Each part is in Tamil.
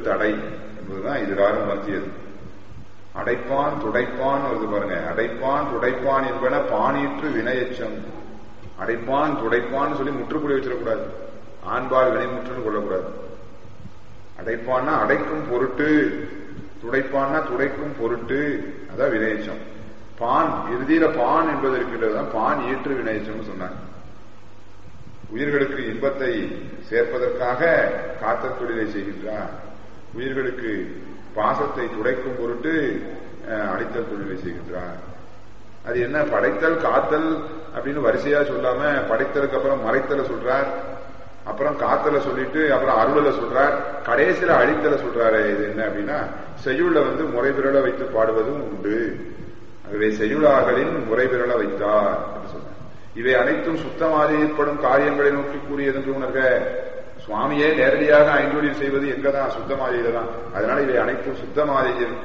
தடை என்பதுதான் இதுகாரம் உணர்த்தியது அடைப்பான் துடைப்பான் வருது பாருங்க அடைப்பான் துடைப்பான் என்பன பானீற்று வினையச்சம் அடைப்பான் துடைப்பான்னு சொல்லி முற்றுப்புள்ளி வச்சிடக்கூடாது ஆண்பால் வினைமுற்றுன்னு கொள்ளக்கூடாது அடைப்பான்னா அடைக்கும் பொருட்டு துடைப்பான்னா துடைக்கும் பொருட்டு அதான் வினையச்சம் பான் இறுதியில பான் என்பது இருக்கின்றதுதான் பான் ஈற்று வினையச்சம்னு சொன்னாங்க உயிர்களுக்கு இன்பத்தை சேர்ப்பதற்காக காத்தல் தொழிலை செய்கின்றார் உயிர்களுக்கு பாசத்தை துடைக்கும் பொருட்டு அஹ், அடித்தல் தொழிலை செய்கின்றார் அது என்ன படைத்தல் காத்தல் அப்படின்னு வரிசையா சொல்லாம படைத்தலுக்கு அப்புறம் மறைத்தல சொல்றார் அப்புறம் காத்தல சொல்லிட்டு அப்புறம் அருளல சொல்றார் கடைசியில அழித்தல சொல்றாரு இது என்ன அப்படின்னா செய்யுள்ள வந்து முறை விரல வைத்து பாடுவதும் உண்டு ஆகவே செய்யுளார்களின் முறை விரல வைத்தார் என்று சொன்னார் இவை அனைத்தும் சுத்தமாக ஏற்படும் காரியங்களை நோக்கி கூறியது என்று உணர்க சுவாமியே நேரடியாக ஐந்தொழில் செய்வது எங்கதான் சுத்தமாதியில தான் அதனால இவை அனைத்தும் சுத்தமாதியில்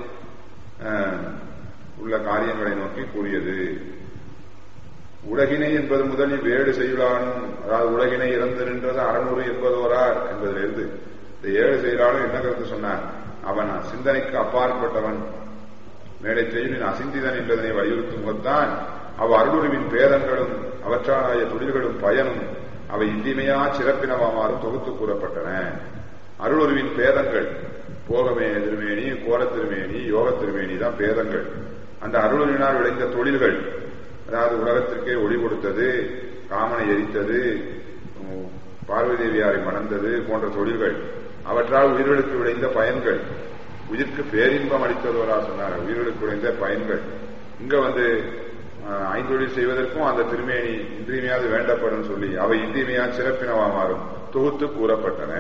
உள்ள காரியங்களை நோக்கி கூறியது உலகினை என்பது முதல் இவ்வேழு செய்யுளானும் அதாவது உலகினை இறந்து நின்றது அறநூறு என்பதோரார் என்பதிலிருந்து இந்த ஏழு செயலாலும் என்ன கருத்து சொன்னார் அவன் சிந்தனைக்கு அப்பாற்பட்டவன் மேடை செய்யுளின் அசிந்திதன் என்பதனை வலியுறுத்தும் போதுதான் அவ் அருளுருவின் பேதங்களும் அவற்றாலாய தொழில்களும் பயனும் அவை இன்றிமையா சிறப்பினவாமாறும் தொகுத்து கூறப்பட்டன அருளுருவின் பேதங்கள் போகமே திருமேனி கோல திருமேனி யோக திருமேனி தான் பேதங்கள் அந்த அருளுரினால் விளைந்த தொழில்கள் அதாவது உலகத்திற்கே ஒளி கொடுத்தது காமனை எரித்தது உம், பார்வதி தேவியாரை மணந்தது போன்ற தொழில்கள் அவற்றால் உயிர்களுக்கு விளைந்த பயன்கள் உயிர்க்கு பேரின்பம் அளித்ததோரா சொன்னார் உயிர்களுக்கு விளைந்த பயன்கள் இங்க வந்து அஹ், ஐந்தொழில் செய்வதற்கும் அந்த திருமேனி இன்றியமையாது வேண்டப்படும் சொல்லி அவை இன்றியமையா சிறப்பினவா மாறும் தொகுத்து கூறப்பட்டன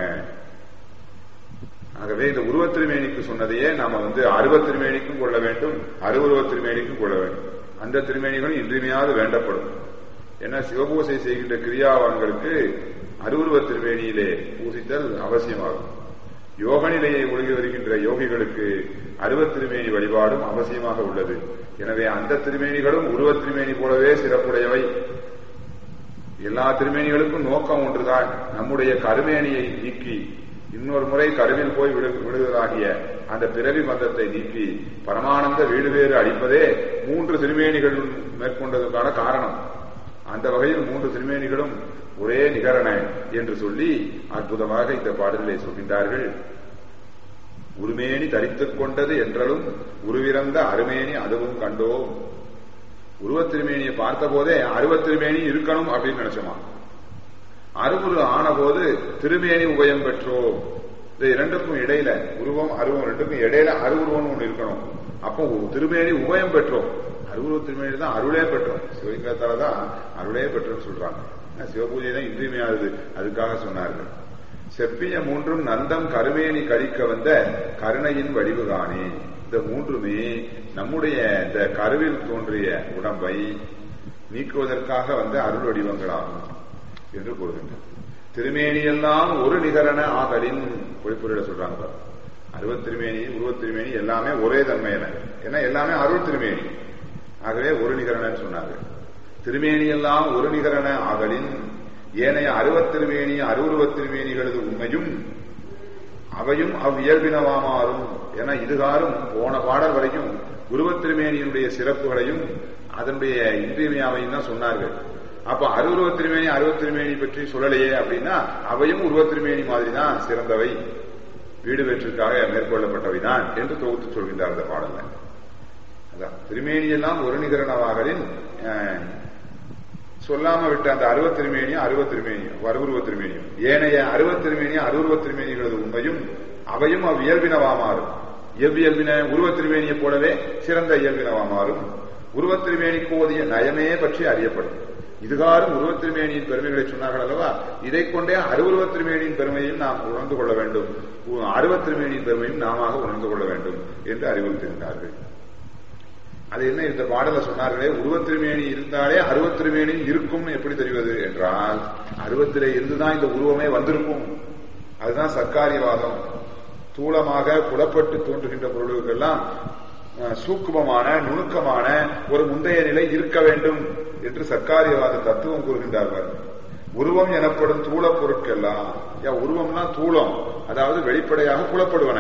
ஆகவே இந்த உருவத் திருமேனிக்கு சொன்னதையே நாம வந்து அருவத் திருமேனிக்கும் கொள்ள வேண்டும் அருவுருவத் திருமேனிக்கும் கொள்ள வேண்டும் அந்த திருமேனிகளும் இன்றியமையாது வேண்டப்படும் ஏன்னா சிவபூசை செய்கின்ற கிரியாவான்களுக்கு அருவுருவ திருமேனியிலே பூசித்தல் அவசியமாகும் யோக நிலையை ஒழுகி வருகின்ற யோகிகளுக்கு அருவத் திருமேனி வழிபாடும் அவசியமாக உள்ளது எனவே அந்த திருமேனிகளும் உருவத் திருமேனி போலவே சிறப்புடையவை எல்லா திருமேனிகளுக்கும் நோக்கம் ஒன்றுதான் நம்முடைய கருமேனியை நீக்கி இன்னொரு முறை கருவில் போய் விடு விடுவதாகிய அந்த பிறவி பந்தத்தை நீக்கி பரமானந்த வீடு வேறு அளிப்பதே மூன்று திருமேனிகள் மேற்கொண்டதற்கான காரணம் அந்த வகையில் மூன்று திருமேனிகளும் ஒரே நிகரன என்று சொல்லி அற்புதமாக இந்த பாடலிலே சொல்கின்றார்கள் உருமேனி தரித்துக் கொண்டது என்றாலும் உருவிறந்த அருமேனி அதுவும் கண்டோம் உருவத் திருமேனியை பார்த்த போதே அருவத் திருமேனி இருக்கணும் அப்படின்னு நினைச்சோமா அருவுரு ஆன போது திருமேனி உபயம் பெற்றோம் இந்த இரண்டுக்கும் இடையில உருவம் அருவம் ரெண்டுக்கும் இடையில அருவுருவம் ஒண்ணு இருக்கணும் அப்போ திருமேனி உபயம் பெற்றோம் அருவுருவ திருமேனி தான் அருளே பெற்றோம் சிவலிங்கத்தால தான் அருளே பெற்றோம்னு சொல்றாங்க சிவபூஜை தான் இன்றியமையாதது அதுக்காக சொன்னார்கள் செப்பிய மூன்றும் நந்தம் கருமேனி கழிக்க வந்த கருணையின் வடிவு காணே இந்த மூன்றுமே நம்முடைய இந்த கருவில் தோன்றிய உடம்பை நீக்குவதற்காக வந்த அருள் வடிவங்களாகும் என்று கூறுகின்றனர் திருமேனியெல்லாம் ஒரு நிகரன ஆகலின் பொய்ப்பொருளை சொல்றாங்க பாரு. அருவத் திருமேனி உருவத் திருமேனி எல்லாமே ஒரே தன்மையின ஏன்னா எல்லாமே அருள் திருமேனி ஆகவே ஒரு நிகரனன்னு சொன்னாங்க திருமேனியெல்லாம் ஒரு நிகரன ஆகலின் ஏனைய அருவத் திருமேனி அருவுருவத் திருமேனிகளது உண்மையும் அவையும் அவ்வியல்பினவாமாறும் என இதுகாரும் போன பாடல் வரைக்கும் உருவத் திருமேனியினுடைய சிறப்புகளையும் அதனுடைய இன்றியமையாமையும் தான் சொன்னார்கள் அப்ப அருவுருவத் திருமேனி அருவத் திருமேனி பற்றி சொல்லலையே அப்படின்னா அவையும் உருவத் திருமேனி மாதிரி தான் சிறந்தவை வீடு வெற்றிற்காக மேற்கொள்ளப்பட்டவைதான் என்று தொகுத்து சொல்கின்றார் அந்த பாடல்ல அதான் திருமேனியெல்லாம் ஒரு நிகரணவாகலின் அஹ், சொல்லாம விட்ட அந்த அருவத் திருமேனியும் அருவத் திருமேனியும் அருவுருவத் திருமேனியும் ஏனைய அருவத் திருமேனியும் அருவுருவத் திருமேனிகளது உண்மையும் அவையும் அவ்வியல்பினவா மாறும் எவ்வியல்பின உருவத் திருமேனியை போலவே சிறந்த இயல்பினவா மாறும் உருவத் திருமேனிக்கு ஓதிய நயமே பற்றி அறியப்படும் இதுகாரும் உருவத் திருமேனியின் பெருமைகளை சொன்னார்கள் அல்லவா இதைக் கொண்டே அருவுருவத் திருமேனியின் பெருமையும் நாம் உணர்ந்து கொள்ள வேண்டும் உ- அருவத் திருமேனியின் பெருமையும் நாம உணர்ந்து கொள்ள வேண்டும் என்று அறிவுறுத்திருந்தார்கள் அது என்ன இந்த பாடல சொன்னார்களே உருவத் திருமேனி இருந்தாலே அருவத் திருமேனி இருக்கும்னு எப்படி தெரிவது என்றால் அருவத்திலே இருந்துதான் இந்த உருவமே வந்திருக்கும் அதுதான் சர்க்காரியவாதம் தூளமாக புலப்பட்டு தோன்றுகின்ற பொருளுக்கெல்லாம் அஹ், சூக்குமமான நுணுக்கமான ஒரு முந்தைய நிலை இருக்க வேண்டும் என்று சர்க்காரியவாத தத்துவம் கூறுகின்றார்கள் உருவம் எனப்படும் தூளப் பொருட்கெல்லாம் யா, உருவம்னா தூளம் அதாவது வெளிப்படையாக புலப்படுவன